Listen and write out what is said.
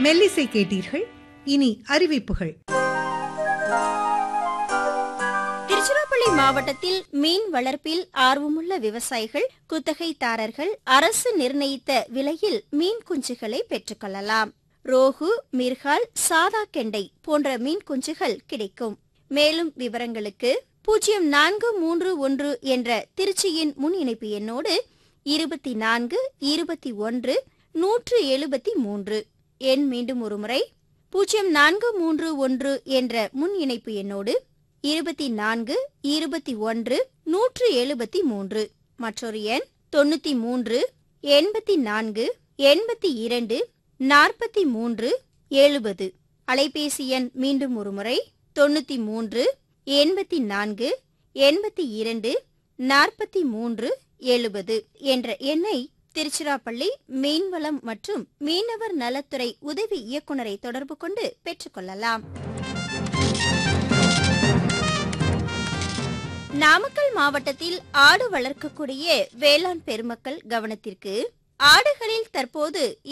மெல்லிசை கேட்டீர்கள் இனி அறிவிப்புகள் திருச்சிராப்பள்ளி மாவட்டத்தில் மீன் வளர்ப்பில் ஆர்வமுள்ள விவசாயிகள் குத்தகைதாரர்கள் அரசு நிர்ணயித்த விலையில் மீன் குஞ்சுகளை பெற்றுக்கொள்ளலாம் ரோகு மிர்கால் சாதா கெண்டை போன்ற மீன் குஞ்சுகள் கிடைக்கும் மேலும் விவரங்களுக்கு பூஜ்ஜியம் நான்கு மூன்று ஒன்று என்ற திருச்சியின் முன் இணைப்பு எண்ணோடு இருபத்தி நான்கு இருபத்தி ஒன்று நூற்று எழுபத்தி மூன்று எண் மீண்டும் ஒருமுறை பூஜ்ஜியம் நான்கு மூன்று ஒன்று என்ற முன் இணைப்பு எண்ணோடு இருபத்தி நான்கு இருபத்தி ஒன்று நூற்று எழுபத்தி மூன்று மற்றொரு எண் தொண்ணூத்தி மூன்று எண்பத்தி நான்கு எண்பத்தி இரண்டு நாற்பத்தி மூன்று எழுபது அலைபேசி எண் மீண்டும் ஒருமுறை தொண்ணூத்தி மூன்று எண்பத்தி நான்கு எண்பத்தி இரண்டு நாற்பத்தி மூன்று எழுபது என்ற எண்ணை திருச்சிராப்பள்ளி மீன்வளம் மற்றும் மீனவர் நலத்துறை உதவி இயக்குநரை தொடர்பு கொண்டு பெற்றுக்கொள்ளலாம் நாமக்கல் மாவட்டத்தில் ஆடு வளர்க்கக்கூடிய வேளாண் பெருமக்கள் கவனத்திற்கு ஆடுகளில் தற்போது